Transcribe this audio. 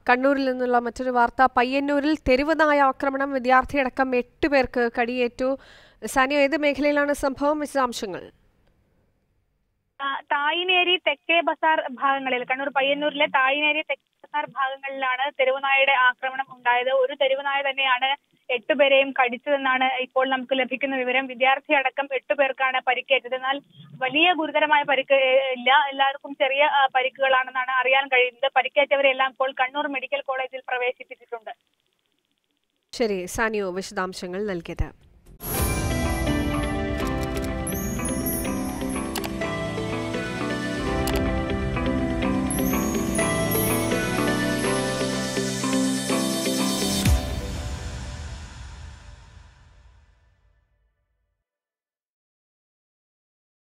കണ്ണൂരിൽ നിന്നുള്ള മറ്റൊരു വാർത്ത പയ്യന്നൂരിൽ തെരുവ് നായ ആക്രമണം വിദ്യാർത്ഥിയടക്കം എട്ട് പേർക്ക് കടിയേറ്റു സാനിയോ ഏത് മേഖലയിലാണ് സംഭവം വിശദാംശങ്ങൾ ആ, തായിനേരി തെക്കേ ബസാർ ഭാഗങ്ങളിൽ കണ്ണൂർ പയ്യന്നൂരിലെ തായിനേരി തെക്കേ ബസാർ ഭാഗങ്ങളിലാണ് തെരുവുനായയുടെ ആക്രമണം ഉണ്ടായത് ഒരു തെരുവുനായ തന്നെയാണ് എട്ടുപേരെയും കടിച്ചതെന്നാണ് ഇപ്പോൾ നമുക്ക് ലഭിക്കുന്ന വിവരം വിദ്യാർത്ഥി അടക്കം എട്ടു പേർക്കാണ് പരിക്കേറ്റത് എന്നാൽ വലിയ ഗുരുതരമായ പരിക്ക് ഏ, ഇല്ല എല്ലാവർക്കും ചെറിയ ആ, പരിക്കുകളാണെന്നാണ് അറിയാൻ കഴിയുന്നത് പരിക്കേറ്റവരെല്ലാം ഇപ്പോൾ കണ്ണൂർ മെഡിക്കൽ കോളേജിൽ പ്രവേശിപ്പിച്ചിട്ടുണ്ട് ശരി സാനിയോ വിശദാംശങ്ങൾ നൽകിയത്